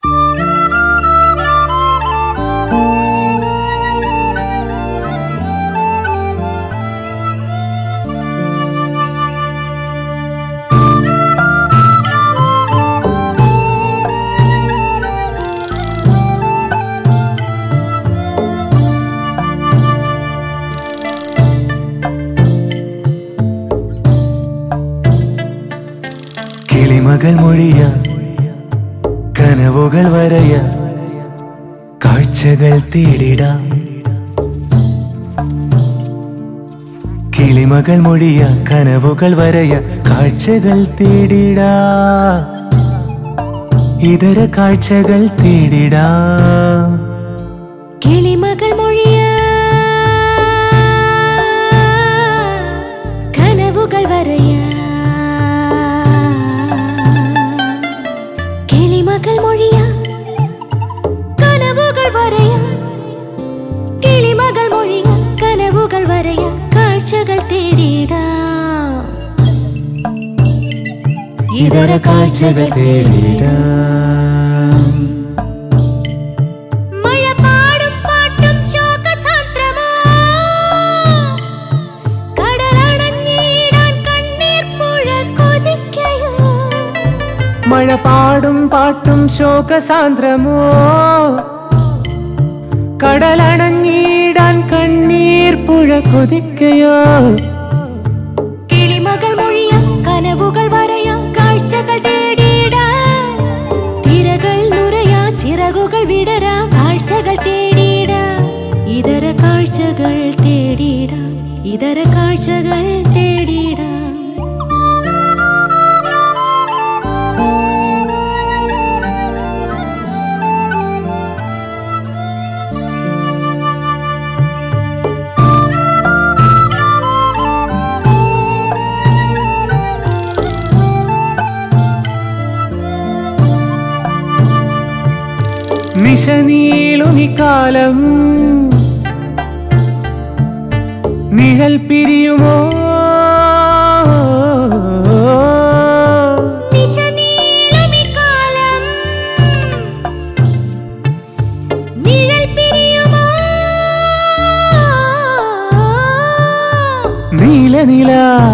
കിളിമകൾ മൊഴിയ കനവുകൾ വരയ കാഴ്ചകൾ തേടിടാം കിളിമകൾ മൊഴിയ കനവുകൾ വരയ കാഴ്ചകൾ തേടിടാ ഇതര കാഴ്ചകൾ തേടിടാ കിളിമകൾ മൊഴിയ കനവുകൾ വരയ കിളിമകൾ മൊഴിയ കനവുകൾ വരയ കിളിമകൾ മൊഴിയ കനവുകൾ വരയ കാഴ്ചകൾ തേടിടാം ഇതര കാഴ്ചകൾ തേടിടാ മഴ പാടും പാട്ടും ശോകസാന്ദ്രമോ കടലടഞ്ഞിടാൻ കണ്ണീർ പുഴ കൊതിക്കയോ മഴ പാടും പാട്ടും ശോകസാന്ദ്രമോ കടലണഞ്ഞിടാൻ കണ്ണീർ പുഴ കൊതിക്കയോ കിളിമകൾ മൊഴിയ കനവുകൾ വരയ കാഴ്ചകൾ തേടിടാം തിരകൾ നുരയാ ചിറകുകൾ വിടരാ കാഴ്ചകൾ തേടിടാം ഇതര കാഴ്ചകൾ തേടിടാം ഇതര കാഴ്ചകൾ തേടിടാം നിശനീളുമി കാലം നിഴൽ പിരിയുമോ നിശനീലമി കാലം നിഴൽ പിരിയുമോ നീലനില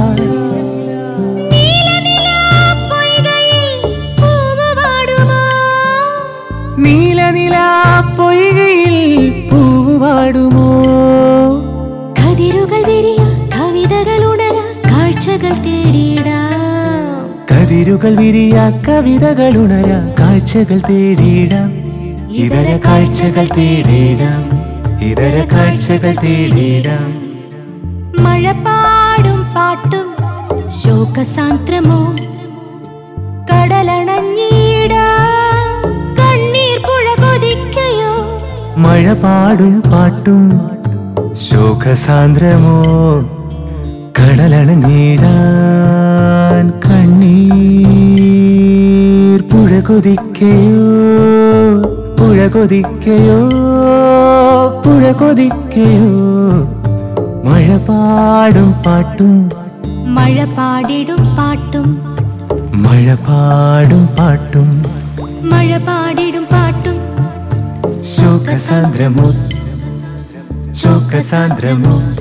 പൊയ്കയിൽ പൂവ് പാടുമോ നീലനില പൊയ്കയിൽ പൂവ് പാടുമോ കതിരുകൾ വിരിയ കവിതകൾ ഉണര കാഴ്ചകൾ തേടിടാം കതിരുകൾ വിരിയ കവിതകൾ ഉണര കാഴ്ചകൾ തേടിടാം ഇതര കാഴ്ചകൾ തേടിടാം ഇതര കാഴ്ചകൾ തേടിടാം മഴ പാടും പാട്ടും ശോകസാന്ദ്രമോ കടലണഞ്ഞിടാം കണ്ണീർ പുഴ കൊതിക്കയോ മഴ പാടും പാട്ടും ശോകസാന്ദ്രമോ കടലണ നീടാൻ കണ്ണീർ പുഴ കൊതിക്കയോ പുഴ കൊതിക്കയോ പുഴ കൊതിക്കയോ മഴ പാടും പാട്ടും മഴ പാടിടും പാട്ടും മഴ പാടും പാട്ടും മഴ പാടിടും പാട്ടും ശോകസാന്ദ്രമോ ശോകസാന്ദ്രമോ